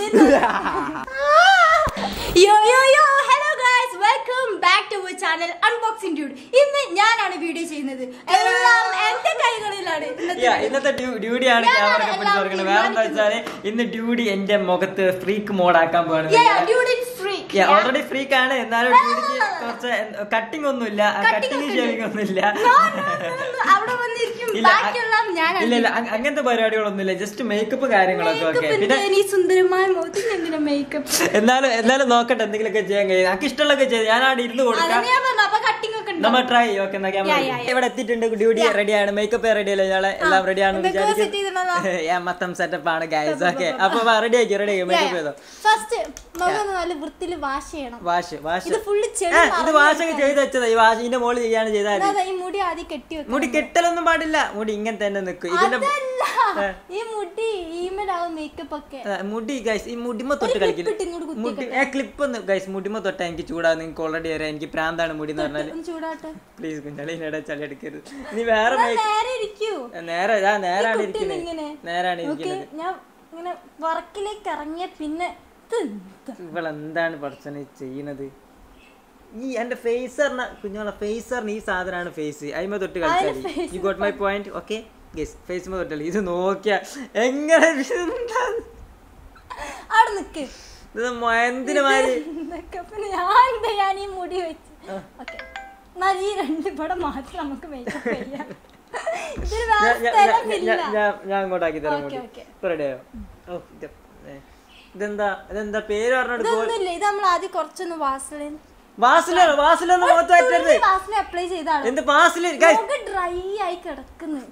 യോ yo yo hello guys welcome back to our channel unboxing dude ഇന്ന് ഞാനാണ് video ചെയ്യുന്നത് എല്ലാം എന്റെ കൈകളിലാണ് ഇന്നത്തെ Yeah, video. ഇന്നത്തെ ഡ്യൂഡിയാണ് ഞാനാണ് ക്യാമറ ഒക്കെ പിടിച്ച് എല്ലാം തുറക്കുന്നത് വേറെ എന്താ വെച്ചാല് ഇന്ന് ഡ്യൂഡി എന്റെ മുഖത്ത് ഫ്രീക്ക് മോഡാക്കാൻ Yeah, പോവാണ് dude is freak. Yeah. Already freak ആണ് എന്നാലും ഡ്യൂഡിക്ക് കുറച്ച് കട്ടിംഗ് ഒന്നുമില്ല Cutting കട്ടിങ് ഒക്കെ ഷേവിംഗ് ഒന്നുമില്ല No, no, no, no. അവിടെ വന്നിരിക്കും ഇല്ല, അ- ബാക്കിയെല്ലാം ഞാനാണ് ഇല്ല ഇല്ല അ- അങ്ങനത്തെ പരിപാടികളൊന്നുമില്ല ജസ്റ്റ് മേക്കപ്പ് കാര്യങ്ങളൊക്കെ Makeup ഓക്കെ പിന്നെ എന്തിനാ ഈ സുന്ദരമായ മുഖത്തിന് എന്തിനാ മേക്കപ്പ് എന്നാലും എന്നാലും നോക്കട്ടെ എന്തെങ്കിലുമൊക്കെ ചെയ്യാൻ കഴിയും എനിക്ക് ഇഷ്ടമുള്ളതൊക്കെ ചെയ്ത് ഞാൻ അവിടെ ഇരുന്ന് കൊടുക്കാം അതന്നെ ഞാൻ പറഞ്ഞു അപ്പൊ കട്ടിംഗ് ഒക്കെ ഉണ്ടോ നമ്മൾ ട്രൈ ഓക്കെ എന്നാ ക്യാമറ Yeah, yeah, yeah. ഇവിടെ എത്തിയിട്ടുണ്ട് ഡ്യൂട്ടി റെഡിയാണ് മേക്കപ്പ് റെഡി അല്ലേ ഞങ്ങളെ എല്ലാം റെഡിയാണെന്ന് എന്തൊക്കെയോ set ചെയ്തിട്ടുണ്ടോ? വിചാരിക്കും മൊത്തം സെറ്റപ്പ് ആണ് ഗൈസ് ഓക്കെ അപ്പൊ റെഡി ആക്കി റെഡി ആക്കി മേക്കപ്പ് ചെയ്തോ ഫസ്റ്റ് മുഖം നല്ല വൃത്തിയിൽ വാഷ് ചെയ്യണം വാഷ് വാഷ് ഇത് ഫുള്ള് ചെളി ഏ, ഇത് നിറഞ്ഞ് വാഷൊക്കെ ചെയ്ത് വെച്ചതാ ഈ വാഷ് ഇതിന്റെ മോള് ചെയ്യാണ് ചെയ്താൽ മതി അതാ ഈ മുടി ആദ്യം കെട്ടി വെക്കണം മുടി കെട്ടലൊന്നും പാടില്ല മുടി ഇങ്ങനെ തന്നെ നിക്കും ഇതിന്റെ അതല്ല ഏ. ഈ മുടി ഈമലാവും മേക്കപ്പ് ഒക്കെ ഏ, മുടി ഗൈസ് ഈ മുടിമ തൊട്ട് clip കളിക്കില്ല ഇട്ട് ഇങ്ങോട്ട് കുത്തി മുടി ഏ ക്ലിപ്പ് ഒന്ന് ഗൈസ് മുടിമ തൊട്ടാ എനിക്ക് ചൂടാ നിങ്ങൾക്ക് ഓൾറെഡി അറിയാം എനിക്ക് പ്രാന്താണ് മുടി എന്ന് പറഞ്ഞാല് ഒന്ന് ചൂടാട്ടെ പ്ലീസ് കുഞ്ഞളിയുടെ ചളി എടുക്കരുത് നീ വേറെ ഞാൻ make- നേരെ ഇരിക്കൂ നേരെ ഞാൻ നേരാണ് ഈ കുട്ടീനെ ഇരിക്കുന്നത് ഇങ്ങനെ. നേരാണ് ഓക്കെ ഇരിക്കുന്നത് ഞാൻ ഇങ്ങനെ വർക്കിലേക്ക് ഇറങ്ങിയ പിന്നെ ഇത് എന്താ? ഇവളെന്താണ് പഠിച്ചനെ ചെയ്യണത് ഈ എന്റെ ഫേസറിന് കുഞ്ഞോളെ ഫേസറിന് ഈ സാധനമാണ് ഫേസ് അയിമ തൊട്ട് കളിച്ചാൽ face you got my point okay guys face തൊട്ടല്ലേ ഇത് നോക്കിയ എങ്ങനെ ഇതെന്താ? അവിടെ നിക്ക് ഇത് മൊയന്തിന് മാതിരി ഇതൊക്കെ അപ്പൊ ഞാൻ എന്താ ഞാൻ ഈ മുടി വെച്ച് ഓക്കെ എന്നാൽ ഈ രണ്ട് പടം മാത്രം നമുക്ക് മേക്കപ്പ് ചെയ്യാം ഇതിന് വേറെ ഞാൻ- ഞാൻ- സ്ഥലമില്ല ഞാൻ- ഞാൻ- ഞാൻ അങ്ങോട്ടാക്കി തരാം ഓക്കെ, അങ്ങോട്ട് ഓക്കെ. ഇപ്പൊ റെഡിയായോ ഓ ഇത് ഏ. ഇതെന്താ ഇതെന്താ പേര് പറഞ്ഞിട്ട് ഇതൊന്നുമില്ല ഇത് നമ്മൾ ആദ്യം കുറച്ചൊന്ന് വാസലിൻ വാസിലാണ് വാസിലൊന്നും മുഖത്ത് പറ്റരുത് വാസലിൻ അപ്ലൈ ചെയ്താണ് എന്ത് വാസില് ഗൈസ് മുഖം ഡ്രൈ ആയി കിടക്കുന്നു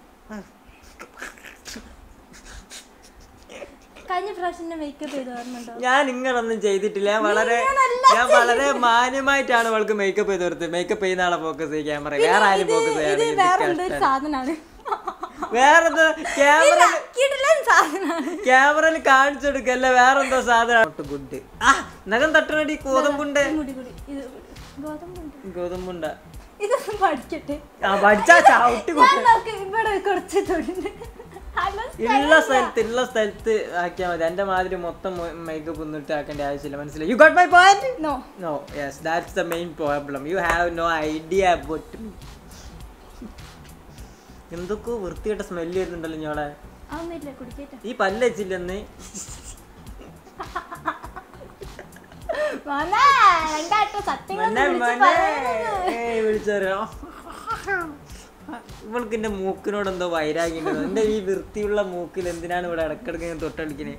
കഴിഞ്ഞ പ്രാവശ്യം മേക്കപ്പ് ചെയ്ത് ഓർമ്മയുണ്ടോ ഞാൻ ഇങ്ങനൊന്നും ചെയ്തിട്ടില്ല ഞാൻ വളരെ നിങ്ങളല്ല ഞാൻ വളരെ മാന്യമായിട്ടാണ് അവൾക്ക് മേക്കപ്പ് ചെയ്ത് കൊടുത്തത് മേക്കപ്പ് ചെയ്യുന്ന ആളെ ഫോക്കസ് ചെയ്യും ക്യാമറ വേറെ ആരും ഇത് ഫോക്കസ് ഇത് വേറെ എന്തൊരു സാധനമാണ് വേറെന്തോ ക്യാമറ കിടിലൻ സാധനമാണ് ക്യാമറയിൽ കാണിച്ചു കൊടുക്കല്ല വേറെന്തോ സാധനം ഗുഡ് ആ നഖം തട്ടണടി ഗോതമ്പുണ്ട് മുടി കൂടി ഇത് ഗോതമ്പുണ്ട് ഗോതമ്പുണ്ട ഇതൊന്നും പഠിക്കട്ടെ ആ പഠിച്ചാ ചവിട്ടി ഞാൻ നോക്ക് ഇവിടെ കുറച്ച് തൊടുണ്ട് ഹലോ ഉള്ള സ്ഥലത്ത് ഉള്ള സ്ഥലത്ത് ആക്കിയാൽ മതി എന്റെ മാതിരി മൊത്തം മേക്കപ്പ് ഒന്നും ഇട്ട് ആക്കേണ്ട ആവശ്യമില്ല മനസ്സിലായി you got my point no No, yes, that's the main problem. You have no idea about me. എന്തൊക്കെ വൃത്തിയായിട്ട് സ്മെല്ല് വരുന്നുണ്ടല്ലോ ഞോളെ അതൊന്നുമില്ല കുടിക്കട്ടെ ഈ പല്ല് വെച്ചില്ലെന്ന് മോനെ, രണ്ടാട്ടോ സത്യങ്ങൾ മന്നെ വിളിച്ച് മന്നെ പറയാനാണ്. വിളിച്ചറിയോ ഇവൾക്ക് എന്റെ മൂക്കിനോട് എന്തോ വൈരാഗ്യം ഉണ്ടോ എന്റെ ഈ വൃത്തിയുള്ള മൂക്കിൽ എന്തിനാണ് ഇവിടെ ഇടക്കിടക്ക് ഇങ്ങനെ തൊട്ടടിക്കണേ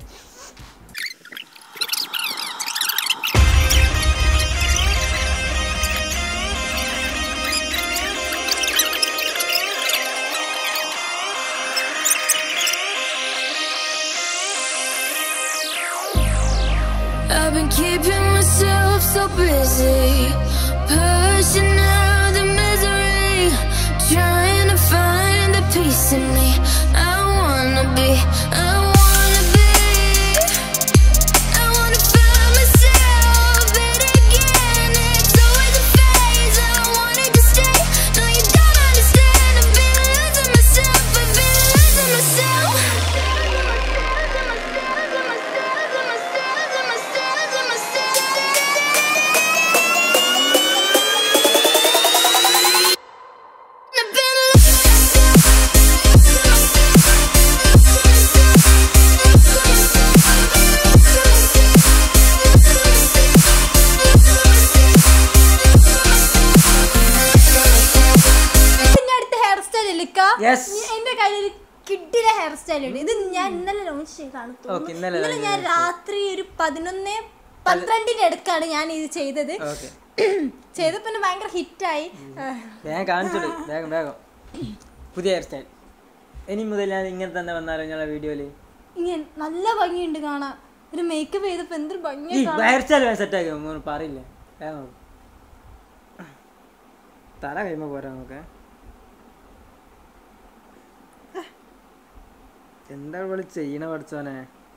I've been keeping myself so busy, pushing out the misery, trying to find the peace in me. I wanna be, I wanna be, I wanna find myself but again. It's always a phase. I wanted to stay. No, you don't understand. I've been losing myself. I've been losing myself. പിന്നെ അടുത്ത hair style ഇല്ലിക്ക Yes. എന്റെ കയ്യിൽ കിഡില hair style ഉണ്ട് ഇത് ഞാൻ ഇന്നലെ launch ചെയ്താണ് Okay, ഇന്നലെ ഇന്നലെ launch ഞാൻ രാത്രി ഒരു പതിനൊന്ന് പന്ത്രണ്ടിന്റെ അടുക്കാണ് ഞാൻ ഇത് ചെയ്തത് ഓക്കെ ചെയ്തപ്പോ പിന്നെ ഭയങ്കര ഹിറ്റായി വേഗം കാണിച്ചോളൂ വേഗം വേഗം പുതിയ ഹെയർ സ്റ്റൈൽ ഇനി മുതൽ ഞാൻ ഇങ്ങനെ തന്നെ വന്നാലോ ഞങ്ങളെ വീഡിയോയില് ഇങ്ങനെ നല്ല ഭംഗിയുണ്ട് കാണാൻ ഒരു മേക്കപ്പ് ചെയ്തപ്പോ എന്തൊരു ഈ ഭംഗിയായി കാണാൻ ഹെയർ സ്റ്റൈൽ സെറ്റ് ആക്കി ഒന്നും പറയില്ലേ വേഗം തല കഴിയുമ്പോ പോരാ നമുക്ക് എന്താ ഇവിടെ ചെയ്യണ പഠിച്ചോനെ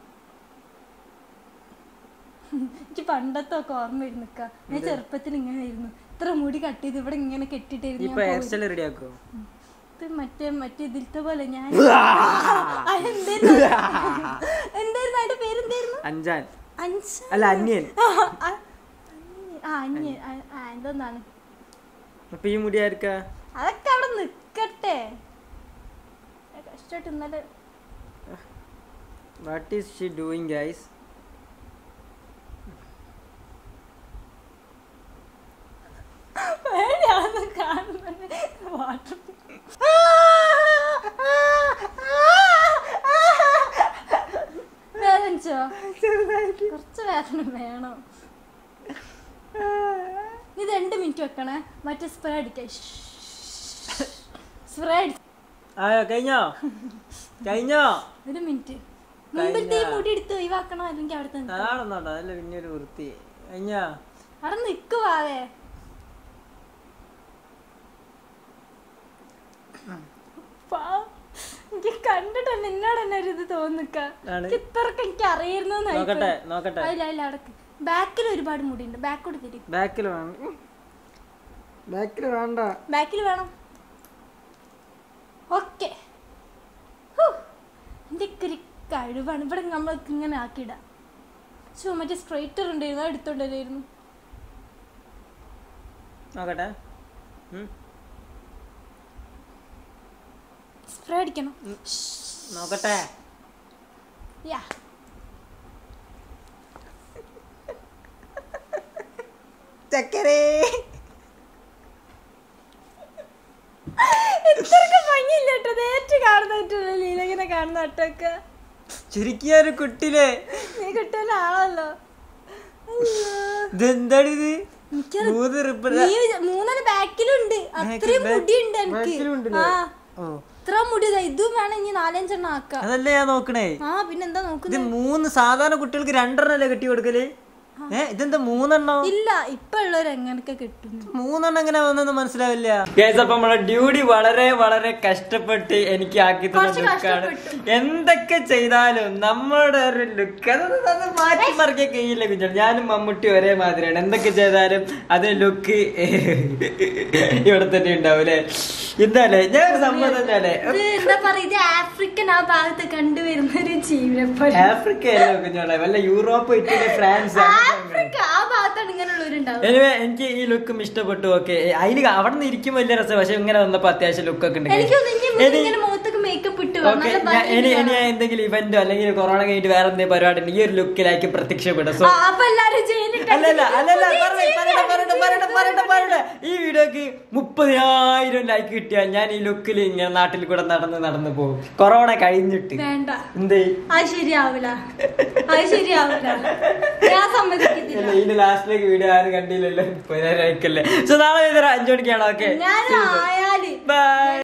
എനിക്ക് പണ്ടത്തെ ഒക്കെ ഓർമ്മ ഇരുന്നിക്ക ഞാൻ ചെറുപ്പത്തിൽ ഇങ്ങനെ ആയിരുന്നു ഇത്ര മുടി കട്ട് ചെയ്ത് ഇവിടെ ഇങ്ങനെ കെട്ടിട്ടായിരുന്നു ഇപ്പൊ ഹെയർ സ്റ്റൈൽ റെഡി ആക്കോ ഇത് മറ്റേ മറ്റേ ഇതിലത്തെ പോലെ ഞാൻ ആ, എന്തായിരുന്നു എന്തായിരുന്നു അതിന്റെ പേരെന്തായിരുന്നു അഞ്ചാൻ അഞ്ച് അല്ല അന്യൻ ആ, ആ, ആ അന്യൻ ആ, ആ എന്തെന്നാണ് അപ്പൊ ഈ മുടി ആർക്കാ അതൊക്കെ അവിടെ നിക്കട്ടെ കഷ്ടമായിട്ട് ഇന്നലെ what is she doing guys പേടിയാവുന്നു കാണുന്നത് വാട്ടർ വേദനിച്ചോ കുറച്ച് വേദന വേണം ഇത് രണ്ട് മിനിറ്റ് വെക്കണേ മറ്റേ സ്പ്രേ അടിക്കാൻ സ്പ്രേ അടി ആയോ കഴിഞ്ഞോ കഴിഞ്ഞോ ഒരു മിനിറ്റ് മുമ്പിലത്തെ ഈ മുടി എടുത്ത് ഒഴിവാക്കണോ അല്ലെങ്കിൽ അവിടെ നിന്ന് അതാണെന്നോട്ടോ അതല്ല പിന്നെ ഒരു വൃത്തി കഴിഞ്ഞോ അവിടെ നിക്കുവാവേ പാവം. എനിക്ക് കണ്ടിട്ട് നിന്നോട് തന്നെ ഒരു ഇത് തോന്നിക്ക ആണ്. ഇത്രക്ക് എനിക്ക് അറിയുന്നു നോക്കട്ടെ നോക്കട്ടെ അതില്ല അതില്ല അടക്ക് ബാക്കിൽ ഒരുപാട് മുടിയുണ്ട് ബാക്കോട് തിരി ബാക്കിൽ വേണം ബാക്കിൽ വേണ്ട ബാക്കിൽ വേണം ഓക്കെ എൻ്റെ ഒക്കെ ഒരു കഴിവാണ് ഇവിടെ നമ്മൾക്ക് ഇങ്ങനെ ആക്കിയിടാം പക്ഷെ മറ്റേ സ്ട്രൈറ്റർ ഉണ്ടായിരുന്നു അത് എടുത്തോണ്ടായിരുന്നു നോക്കട്ടെ ഉം. സ്പ്രേ അടിക്കണം നോക്കട്ടെ യാ ചക്കരേ ഇത്രക്ക് ഭംഗിയില്ല കേട്ടോ നേരിട്ട് കാണുന്ന ലീലങ്ങനെ കാണുന്ന കേട്ടൊക്കെ ചുരുക്കിയ ഒരു കുട്ടിലെ നീ കിട്ടാനാണല്ലോ ഇതെന്താണിത് എനിക്കത് മൂന്ന് റിബൺ നീ വിചാ- മൂന്നെണ്ണം ബാക്കിലുണ്ട് അത്രയും back- മുടിയുണ്ട് എനിക്ക് ബാക്കിലുണ്ടല്ലേ? ആ ഓ ഇത്ര മുടി ഇതാ ഇതും വേണം ഇനി നാലഞ്ചെണ്ണം ആക്കാം അതല്ലേ ഞാൻ നോക്കണേ ആ പിന്നെന്താ ഇത് നോക്കുന്നത് മൂന്ന് സാധാരണ കുട്ടികൾക്ക് രണ്ടെണ്ണം അല്ലേ കെട്ടി കൊടുക്കല് ഏ ഇതെന്താ മൂന്നെണ്ണം ഇല്ല ഇപ്പൊ ഉള്ളവർ എങ്ങനെയൊക്കെ കിട്ടുന്നു മൂന്നെണ്ണം എങ്ങനെ വന്നെന്ന് മനസ്സിലാവില്ല അപ്പൊ നമ്മളെ ഡ്യൂട്ടി വളരെ വളരെ കഷ്ടപ്പെട്ട് എനിക്ക് ആക്കി തന്ന കുറച്ച് ലുക്കാണ് കഷ്ടപ്പെട്ടു. എന്തൊക്കെ ചെയ്താലും നമ്മുടെ ഒരു ലുക്ക് അത് അത് മാറ്റി മറിക്കാൻ കഴിയില്ല കുഞ്ഞാൽ ഞാനും മമ്മൂട്ടി ഒരേ മാതിരിയാണ് എന്തൊക്കെ ചെയ്താലും അതിന് ലുക്ക് ഇവിടെ തന്നെ ഉണ്ടാവും അല്ലേ എന്താല്ലേ ഞാൻ ഒരു സംഭവം തന്നെയല്ലേ ഇത് എന്താ പറയാ ഇത് ആഫ്രിക്കൻ ആ ഭാഗത്ത് കണ്ടുവരുന്ന ഒരു ജീവിനെ പോലെ ആഫ്രിക്ക അല്ലേ കുഞ്ഞോളെ വല്ല യൂറോപ്പ് ഇറ്റലി ഫ്രാൻസ് ആഫ്രിക്ക ആ ഭാഗത്താണ് ഇങ്ങനെയുള്ളവരുണ്ടാവും എനിവേ എനിക്ക് ഈ ലുക്കും ഇഷ്ടപ്പെട്ടു ഓക്കെ അതിന് അവിടെ നിന്ന് ഇരിക്കും വലിയ രസം പക്ഷെ ഇങ്ങനെ വന്നപ്പോ അത്യാവശ്യം ലുക്കൊക്കെ ഉണ്ട് എനിക്ക് തോന്നുന്നു ഇനി ഇനി- ഇങ്ങനെ മുഖത്തൊക്കെ മേക്കപ്പ് ഇട്ട് വാ. ഓക്കെ നല്ല ഇനി ഇനി ഭംഗിയുണ്ട് എന്തെങ്കിലും ഇവന്റോ അല്ലെങ്കിൽ കൊറോണ കഴിഞ്ഞിട്ട് വേറെ എന്തെങ്കിലും പരിപാടി ഉണ്ടെങ്കിൽ ഈ ഒരു ലുക്കിലായിരിക്കും പ്രത്യക്ഷപ്പെടും സോ ആ, അപ്പൊ എല്ലാരും ജയിലിൽ അല്ലല്ല അല്ലല്ല പറയട്ടെ പറയട്ടെ പറയട്ടെ പറയട്ടെ പറയട്ടെ പറയട്ടെ ഈ വീഡിയോക്ക് മുപ്പതിനായിരം ലൈക്ക് കിട്ടിയാൽ ഞാൻ ഈ ലുക്കിൽ ഇങ്ങനെ നാട്ടിൽ കൂടെ നടന്ന് നടന്ന് പോകും കൊറോണ കഴിഞ്ഞിട്ട് വേണ്ട എന്തേ അത് ശരിയാവില്ല അത് ശരിയാവില്ല ഞാൻ സമ്മതിക്കത്തില്ല ഇല്ല, ഇതിന്റെ ലാസ്റ്റിലേക്ക് വീഡിയോ ആരും കണ്ടില്ലല്ലോ മുപ്പതിനായിരം ലൈക്കല്ലേ സോ നാളെ അഞ്ചു മണിക്കാണ് ഓക്കെ ഞാൻ ആയാല് ബൈ